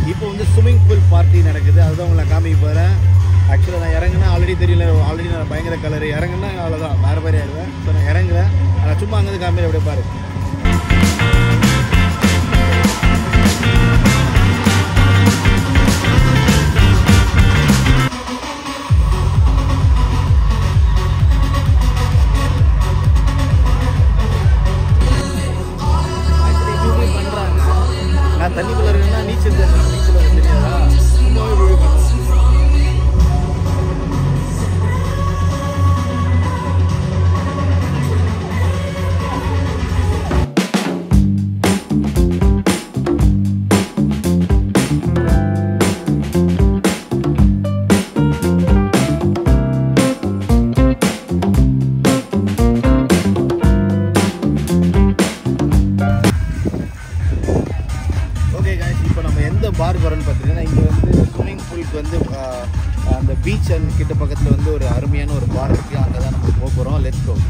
இப்போ வந்து swimming pool party நடக்குது அதுதான் உங்களை காமிக்க போகிறேன் ஆக்சுவலாக நான் இறங்குனா ஆல்ரெடி தெரியல ஆல்ரெடி நான் பயங்கர கலர் இறங்குனா அவ்வளோதான் வேறு மாதிரி ஆயிடுவேன் ஸோ நான் இறங்குறேன் ஆனால் சும்மா அங்கேருந்து காமிக்கிற அப்படியே பாரு Actually, இதுவுமே பண்றாங்க. நான் தண்ணிக்குள்ள இருக்கேன்னா நீச்சல் தெரியும் நீச்சல் வர தெரியாதா சும்மாவே விழு பண்ணுவேன் ஓகே காய்ஸ் இப்போ நம்ம எந்த பார் வரோன்னு பார்த்தீங்கன்னா இங்கே வந்து ஸ்விம்மிங் பூலுக்கு வந்து ஆஹ், அந்த பீச் அண்ட் கிட்ட பக்கத்தில் வந்து ஒரு அருமையான ஒரு பார் இருக்குது அங்கே தான் நம்ம போக போகிறோம் let's go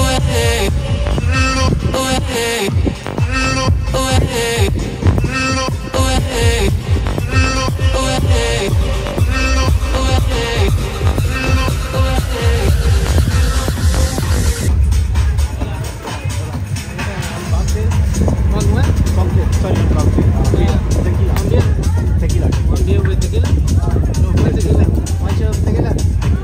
Sorry, cocktail. Tequila. Tequila. One beer with tequila? No, with tequila. One shot of tequila.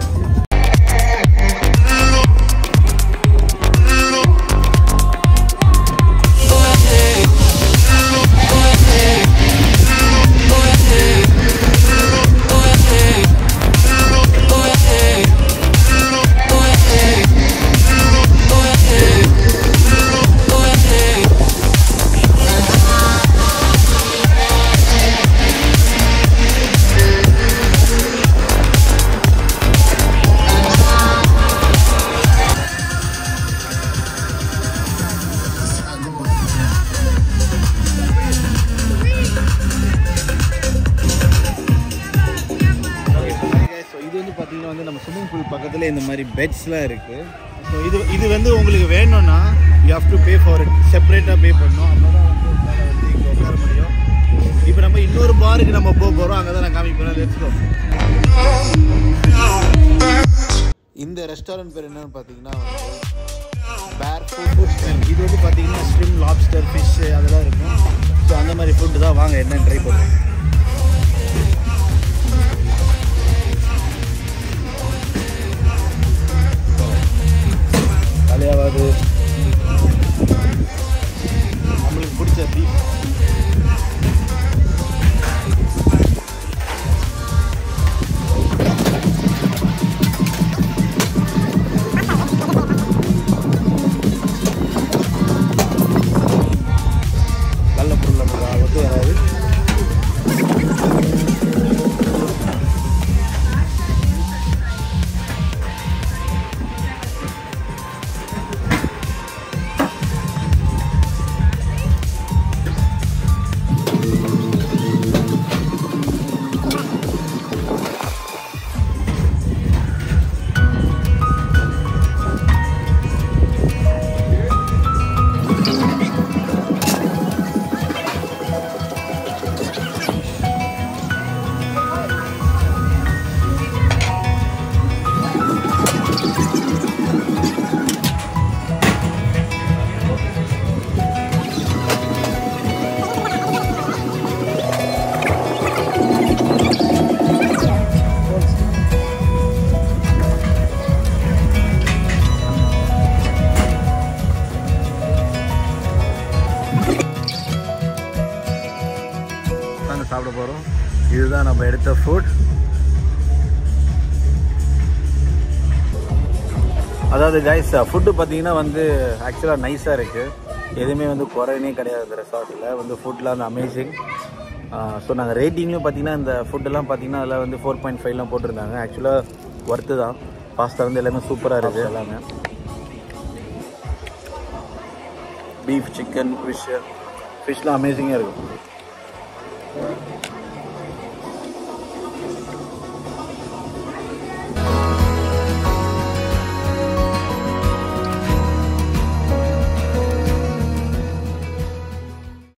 Okay, so hi guys. So இது வந்து பார்த்தீங்கன்னா வந்து நம்ம ஸ்விம்மிங் பூல் பக்கத்தில் இந்த மாதிரி பெட்ஸ்லாம் இருக்குது ஸோ இது இது வந்து உங்களுக்கு வேணும்னா you have to pay for it செப்பரேட்டாக பே பண்ணணும் அப்போ தான் வந்து உங்களால் வந்து இங்கே உட்கார முடியும் இப்போ நம்ம இன்னொரு பாருக்கு நம்ம போக போகிறோம் அங்கே தான் நான் காமிப்பேன் லெட்ஸ் கோ இந்த ரெஸ்டாரண்ட் பேர் என்னன்னு பார்த்தீங்கன்னா பேர் ஃபுட் ஃபுட் ஸ்மெல் இது வந்து பார்த்தீங்கன்னா ஸ்ட்ரிம் லாப்ஸ்டர் ஃபிஷ் அதெல்லாம் இருக்கும் ஸோ அந்த மாதிரி ஃபுட்டு தான் வாங்க என்னன்னு ட்ரை பண்ணுவோம் தலையாவது நம்மளுக்கு பிடிச்ச பீஃப் நல்ல பொருள் நமக்கு ஒத்து வராது நாங்கள் சாப்பிட போகிறோம் இதுதான் நம்ம எடுத்த ஃபுட் அதாவது கைஸ் ஃபுட்டு பார்த்தீங்கன்னா வந்து ஆக்சுவலாக நைஸாக இருக்குது எதுவுமே வந்து குறைனே கிடையாது இந்த ரெசார்ட்டில் வந்து ஃபுட்லாம் வந்து அமேசிங் ஸோ நாங்கள் ரேட்டிங்லையும் பார்த்தீங்கன்னா இந்த ஃபுட்டெல்லாம் பார்த்தீங்கன்னா அதில் வந்து ஃபோர் பாயிண்ட் ஃபைவ்லாம் போட்டிருந்தாங்க ஆக்சுவலாக ஒர்த்து தான் பாஸ்தா வந்து எல்லாமே சூப்பராக இருக்குது எல்லாமே பீஃப் சிக்கன் ஃபிஷ் ஃபிஷ்லாம் அமேசிங்காக இருக்கும்